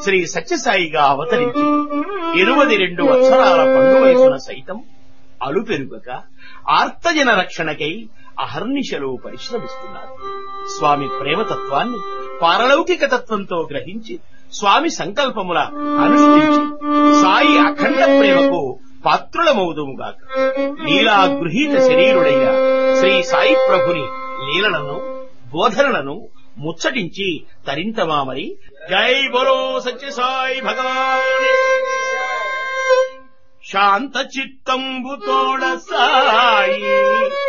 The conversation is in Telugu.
శ్రీ సత్యసాయిగా అవతరించి ఇరువది రెండు వత్సరాల పండు వయసున సైతం అలుపెరుగక ఆర్తజన రక్షణకై అహర్నిశలు పరిశ్రమిస్తున్నారు స్వామి ప్రేమతత్వాన్ని పారలౌకిక తత్వంతో గ్రహించి స్వామి సంకల్పముల అనుష్ఠించి సాయి అఖండ ప్రేమకు పాత్రులమవుదుముగాక లీలా గృహీత శరీరుడైన శ్రీ సాయి ప్రభుని లీలలను బోధనలను ముచ్చటించి తరింతమామరి జై బోలో సత్య సాయి భగవాన్ శాంత చిత్తంబు తోడ సాయి